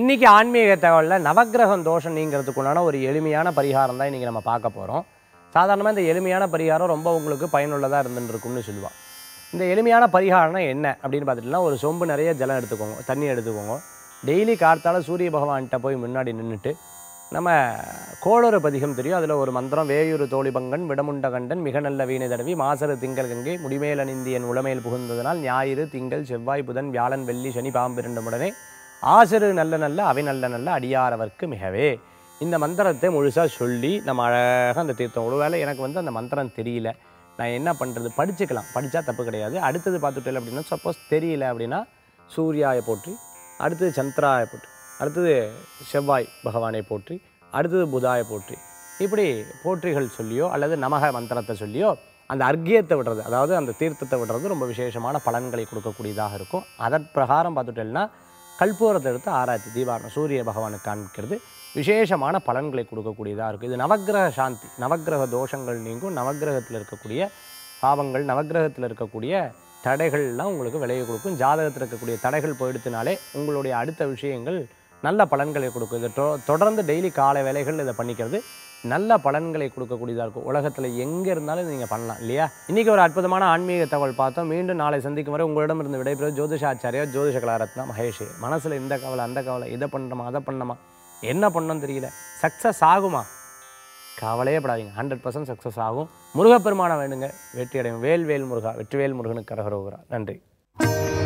இன்னைக்கு ஆன்மீக தகவலில் நவக்கிரகம் தோஷம் நீங்கிறதுக்குண்டான ஒரு எளிமையான பரிகாரம் தான் இன்றைக்கி நம்ம பார்க்க போகிறோம் சாதாரணமாக இந்த எளிமையான பரிகாரம் ரொம்ப உங்களுக்கு பயனுள்ளதாக இருந்துட்டு இருக்கும்னு சொல்லுவாள் இந்த எளிமையான பரிகாரம்னா என்ன அப்படின்னு பார்த்துட்டுனா ஒரு சொம்பு நிறைய ஜலம் எடுத்துக்கோங்க தண்ணி எடுத்துக்கோங்க டெய்லி கார்த்தால சூரிய பகவான்கிட்ட போய் முன்னாடி நின்றுட்டு நம்ம கோளறு பதிகம் தெரியும் அதில் ஒரு மந்திரம் வேயூரு தோழிபங்கன் விடமுண்டகண்டன் மிக நல்ல வீணை தடவி மாசரு திங்கள் கங்கை முடிமேல் அணிந்தியன் உளமேல் புகுந்ததனால் ஞாயிறு திங்கள் செவ்வாய் புதன் வியாழன் வெள்ளி சனி பாம்பு இரண்டுமுடனே ஆசரு நல்ல நல்ல அவை நல்ல நல்ல அடியாரவர்க்கு மிகவே இந்த மந்திரத்தை முழுசாக சொல்லி நம்ம அழகாக அந்த தீர்த்தம் ஒருவேளை எனக்கு வந்து அந்த மந்திரம் தெரியல நான் என்ன பண்ணுறது படிச்சுக்கலாம் படித்தா தப்பு கிடையாது அடுத்தது பார்த்துட்டேன் அப்படின்னா சப்போஸ் தெரியல அப்படின்னா சூர்யாயை போற்றி அடுத்தது சந்திராயை போற்றி அடுத்தது செவ்வாய் பகவானை போற்றி அடுத்தது புதாயை போற்றி இப்படி போற்றிகள் சொல்லியோ அல்லது நமக மந்திரத்தை சொல்லியோ அந்த அர்க்கியத்தை விடுறது அதாவது அந்த தீர்த்தத்தை விடுறது ரொம்ப விசேஷமான பலன்களை கொடுக்கக்கூடியதாக இருக்கும் அதன் பிரகாரம் பார்த்துட்டேன்னா கல்பூரத்தை எடுத்து ஆராய்ச்சி தீபாரணம் சூரிய பகவானுக்கு காண்பிக்கிறது விசேஷமான பலன்களை கொடுக்கக்கூடியதாக இருக்கும் இது நவக்கிரக சாந்தி நவக்கிரக தோஷங்கள் நீங்கும் நவக்கிரகத்தில் இருக்கக்கூடிய பாவங்கள் நவக்கிரகத்தில் இருக்கக்கூடிய தடைகள்லாம் உங்களுக்கு விளைய கொடுக்கும் ஜாதகத்தில் இருக்கக்கூடிய தடைகள் போயிடுத்தினாலே உங்களுடைய அடுத்த விஷயங்கள் நல்ல பலன்களை கொடுக்கும் இதை தொ- தொடர்ந்து டெய்லி காலை வேலைகள் இதை பண்ணிக்கிறது நல்ல பலன்களை கொடுக்கக்கூடியதாக இருக்கும் உலகத்தில் எங்கே இருந்தாலும் நீங்கள் பண்ணலாம் இல்லையா இன்றைக்கி ஒரு அற்புதமான ஆன்மீக தகவல் பார்த்தோம் மீண்டும் நாளை சந்திக்கும் வரை உங்களிடம் இருந்து விடைபெறுவது ஜோதிஷாச்சாரியா ஜோதிஷ கலாரத்னா மகேஷ் மனசில் இந்த கவலை அந்த கவலை இதை பண்ணணுமா அதை பண்ணணுமா என்ன பண்ணணும்னு தெரியல சக்ஸஸ் ஆகுமா கவலையே படாதீங்க ஹண்ட்ரட் பர்சன்ட் சக்ஸஸ் ஆகும் முருகப்பெருமானை வேணுங்க வெற்றி அடையும் வேல் வேல் முருகா வெற்றிவேல் முருகனுக்கு கரகரோகிறா நன்றி